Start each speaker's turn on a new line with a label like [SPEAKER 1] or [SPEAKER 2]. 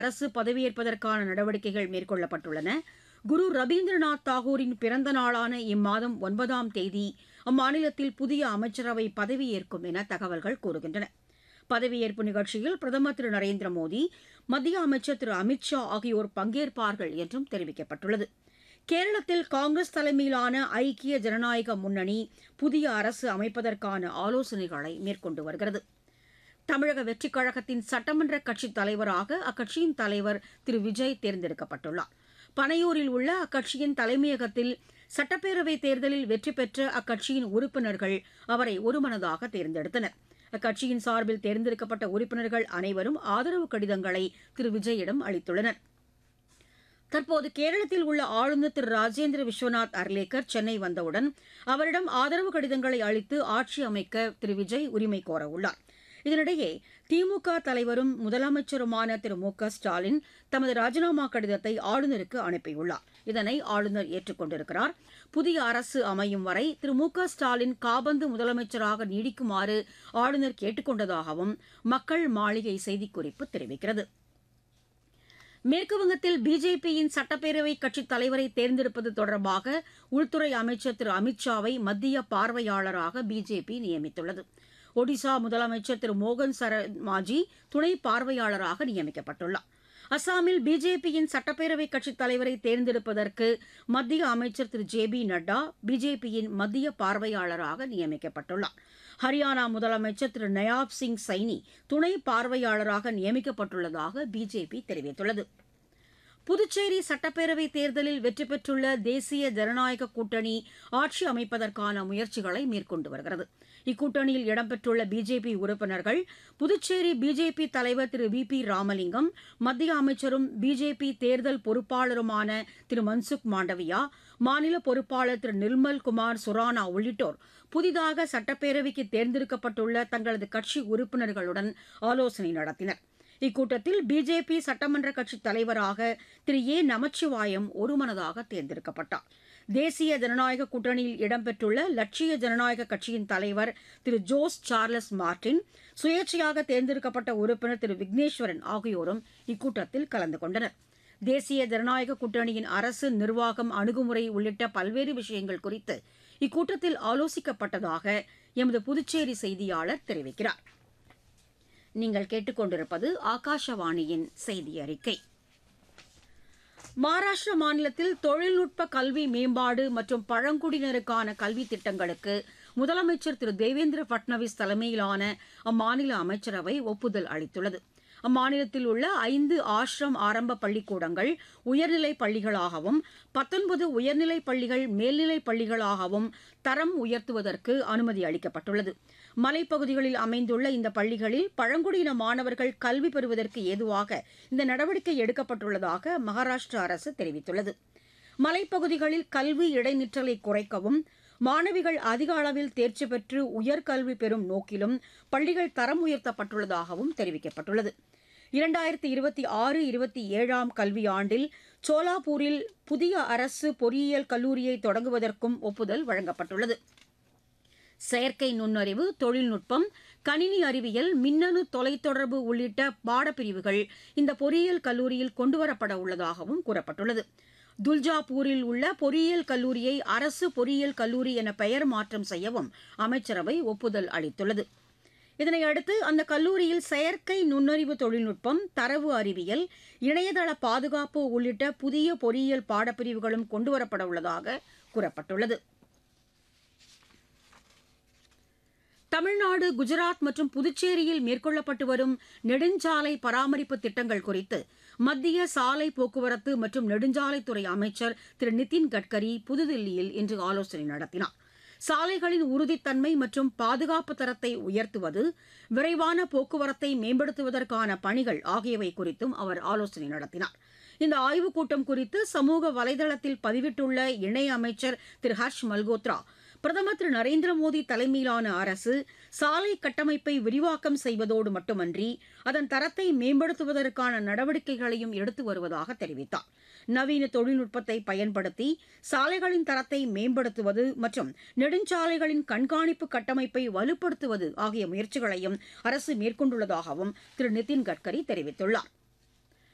[SPEAKER 1] அரசு பதவியேற்பதற்கான நடவடிக்கைகள் மேற்கொள்ளப்பட்டுள்ளன குரு ரவீந்திரநாத் தாகூரின் பிறந்த நாளான இம்மாதம் ஒன்பதாம் தேதி அம்மாநிலத்தில் புதிய அமைச்சரவை பதவியேற்கும் என தகவல்கள் கூறுகின்றன பதவியேற்பு நிகழ்ச்சியில் பிரதமர் திரு நரேந்திர மோடி மத்திய அமைச்சர் திரு அமித் ஷா ஆகியோர் பங்கேற்பார்கள் என்றும் தெரிவிக்கப்பட்டுள்ளது கேரளத்தில் காங்கிரஸ் தலைமையிலான ஐக்கிய ஜனநாயக முன்னணி புதிய அரசு அமைப்பதற்கான ஆலோசனைகளை மேற்கொண்டு வருகிறது தமிழக வெற்றிக் கழகத்தின் சட்டமன்ற கட்சித் தலைவராக அக்கட்சியின் தலைவர் திரு விஜய் தேர்ந்தெடுக்கப்பட்டுள்ளார் பனையூரில் உள்ள அக்கட்சியின் தலைமையகத்தில் சட்டப்பேரவைத் தேர்தலில் வெற்றி பெற்ற அக்கட்சியின் உறுப்பினர்கள் அவரை ஒருமனதாக தேர்ந்தெடுத்தனர் அக்கட்சியின் சார்பில் தேர்ந்தெடுக்கப்பட்ட உறுப்பினர்கள் அனைவரும் ஆதரவு கடிதங்களை திரு விஜயிடம் அளித்துள்ளனர் தற்போது கேரளத்தில் உள்ள ஆளுநர் திரு ராஜேந்திர விஸ்வநாத் அர்லேக்கர் சென்னை வந்தவுடன் அவரிடம் ஆதரவு கடிதங்களை அளித்து ஆட்சி அமைக்க திரு விஜய் உரிமை கோரவுள்ளார் இதனிடையே திமுக தலைவரும் முதலமைச்சருமான திரு மு க ஸ்டாலின் தமது ராஜினாமா கடிதத்தை ஆளுநருக்கு அனுப்பியுள்ளார் இதனை ஆளுநர் ஏற்றுக்கொண்டிருக்கிறார் புதிய அரசு அமையும் வரை திரு மு க ஸ்டாலின் காபந்து முதலமைச்சராக நீடிக்குமாறு ஆளுநர் கேட்டுக் கொண்டதாகவும் மக்கள் மாளிகை செய்திக்குறிப்பு தெரிவிக்கிறது மேற்குவங்கத்தில் பிஜேபியின் சட்டப்பேரவை கட்சித் தலைவரை தேர்ந்தெடுப்பது தொடர்பாக உள்துறை அமைச்சர் திரு அமித்ஷாவை மத்திய பார்வையாளராக பிஜேபி நியமித்துள்ளது ஒடிசா முதலமைச்சர் திரு மோகன் சரண் மாஜி துணை பார்வையாளராக நியமிக்கப்பட்டுள்ளார் அசாமில் பிஜேபியின் சட்டப்பேரவை கட்சித் தலைவரை தேர்ந்தெடுப்பதற்கு மத்திய அமைச்சர் திரு ஜே பி நட்டா பிஜேபியின் மத்திய பார்வையாளராக நியமிக்கப்பட்டுள்ளார் ஹரியானா முதலமைச்சர் திரு நயாப் சிங் சைனி துணை பார்வையாளராக நியமிக்கப்பட்டுள்ளதாக பிஜேபி தெரிவித்துள்ளது புதுச்சேரி சட்டப்பேரவை தேர்தலில் வெற்றி பெற்றுள்ள தேசிய ஜனநாயக கூட்டணி ஆட்சி அமைப்பதற்கான முயற்சிகளை மேற்கொண்டு வருகிறது இக்கூட்டணியில் இடம்பெற்றுள்ள பிஜேபி உறுப்பினர்கள் புதுச்சேரி பிஜேபி தலைவர் திரு வி பி ராமலிங்கம் மத்திய அமைச்சரும் பிஜேபி தேர்தல் பொறுப்பாளருமான திரு மன்சுக் மாண்டவியா மாநில பொறுப்பாளர் திரு நிர்மல் குமார் சுரானா உள்ளிட்டோர் புதிதாக சட்டப்பேரவைக்கு தேர்ந்தெடுக்கப்பட்டுள்ள தங்களது கட்சி உறுப்பினர்களுடன் ஆலோசனை நடத்தினர் இக்கூட்டத்தில் பிஜேபி சட்டமன்ற கட்சித் தலைவராக திரு ஏ நமச்சிவாயம் ஒருமனதாக தேர்ந்தெடுக்கப்பட்டார் தேசிய ஜனநாயக கூட்டணியில் இடம்பெற்றுள்ள லட்சிய ஜனநாயக கட்சியின் தலைவர் திரு ஜோஸ் சார்லஸ் மார்டின் சுயேட்சையாக தேர்ந்தெடுக்கப்பட்ட உறுப்பினர் திரு விக்னேஸ்வரன் ஆகியோரும் இக்கூட்டத்தில் கலந்து கொண்டனர் தேசிய ஜனநாயக கூட்டணியின் அரசு நிர்வாகம் அணுகுமுறை உள்ளிட்ட பல்வேறு விஷயங்கள் குறித்து இக்கூட்டத்தில் ஆலோசிக்கப்பட்டதாக எமது புதுச்சேரி செய்தியாளர் தெரிவிக்கிறார் நீங்கள் கேட்டுக்கொண்டிருப்பது ஆகாஷவாணியின் செய்தி அறிக்கை மகாராஷ்டிர மாநிலத்தில் தொழில்நுட்ப கல்வி மேம்பாடு மற்றும் பழங்குடியினருக்கான கல்வி திட்டங்களுக்கு முதலமைச்சர் திரு தேவேந்திர பட்னவிஸ் தலைமையிலான அம்மாநில அமைச்சரவை ஒப்புதல் அளித்துள்ளது அம்மாநிலத்தில் உள்ள ஐந்து ஆசிரம் ஆரம்ப பள்ளிக்கூடங்கள் உயர்நிலைப் பள்ளிகளாகவும் பத்தொன்பது உயர்நிலைப் பள்ளிகள் மேல்நிலைப் பள்ளிகளாகவும் தரம் உயர்த்துவதற்கு அனுமதி அளிக்கப்பட்டுள்ளது மலைப்பகுதிகளில் அமைந்துள்ள இந்த பள்ளிகளில் பழங்குடியின மாணவர்கள் கல்வி பெறுவதற்கு ஏதுவாக இந்த நடவடிக்கை எடுக்கப்பட்டுள்ளதாக மகாராஷ்டிரா அரசு தெரிவித்துள்ளது மலைப்பகுதிகளில் கல்வி இடைநிற்றலை குறைக்கவும் மாணவிகள் அதிக அளவில் தேர்ச்சி பெற்று உயர்கல்வி பெறும் நோக்கிலும் பள்ளிகள் தரம் உயர்த்தப்பட்டுள்ளதாகவும் தெரிவிக்கப்பட்டுள்ளது இரண்டாயிரத்தி இருபத்தி ஆறு இருபத்தி ஏழாம் கல்வியாண்டில் சோலாப்பூரில் புதிய அரசு பொறியியல் கல்லூரியை தொடங்குவதற்கும் ஒப்புதல் வழங்கப்பட்டுள்ளது செயற்கை நுண்ணறிவு தொழில்நுட்பம் கணினி அறிவியல் மின்னணு தொலைத்தொடர்பு உள்ளிட்ட பாடப்பிரிவுகள் இந்த பொறியியல் கல்லூரியில் கொண்டுவரப்பட உள்ளதாகவும் கூறப்பட்டுள்ளது துல்ஜாபூரில் உள்ள பொறியியல் கல்லூரியை அரசு பொறியியல் கல்லூரி என பெயர் மாற்றம் செய்யவும் அமைச்சரவை ஒப்புதல் அளித்துள்ளது இதனையடுத்து அந்த கல்லூரியில் செயற்கை நுண்ணறிவு தொழில்நுட்பம் தரவு அறிவியல் இணையதள பாதுகாப்பு உள்ளிட்ட புதிய பொறியியல் பாடப்பிரிவுகளும் கொண்டுவரப்பட உள்ளதாக கூறப்பட்டுள்ளது தமிழ்நாடு குஜராத் மற்றும் புதுச்சேரியில் மேற்கொள்ளப்பட்டு வரும் நெடுஞ்சாலை பராமரிப்பு திட்டங்கள் குறித்து மத்திய சாலை போக்குவரத்து மற்றும் நெடுஞ்சாலைத்துறை அமைச்சர் திரு நிதின் கட்கரி புதுதில்லியில் இன்று ஆலோசனை நடத்தினார் சாலைகளின் உறுதித்தன்மை மற்றும் பாதுகாப்பு தரத்தை உயர்த்துவது விரைவான போக்குவரத்தை மேம்படுத்துவதற்கான பணிகள் ஆகியவை குறித்தும் அவர் ஆலோசனை நடத்தினார் இந்த ஆய்வுக் கூட்டம் குறித்து சமூக வலைதளத்தில் பதிவிட்டுள்ள இணை அமைச்சர் திரு ஹர்ஷ் மல்கோத்ரா பிரதமர் திரு நரேந்திர மோடி தலைமையிலான அரசு சாலை கட்டமைப்பை விரிவாக்கம் செய்வதோடு மட்டுமன்றி அதன் தரத்தை மேம்படுத்துவதற்கான நடவடிக்கைகளையும் எடுத்து வருவதாக தெரிவித்தார் நவீன தொழில்நுட்பத்தை பயன்படுத்தி சாலைகளின் தரத்தை மேம்படுத்துவது மற்றும் நெடுஞ்சாலைகளின் கண்காணிப்பு கட்டமைப்பை வலுப்படுத்துவது ஆகிய முயற்சிகளையும் அரசு மேற்கொண்டுள்ளதாகவும் திரு நிதின் கட்கரி தெரிவித்துள்ளார்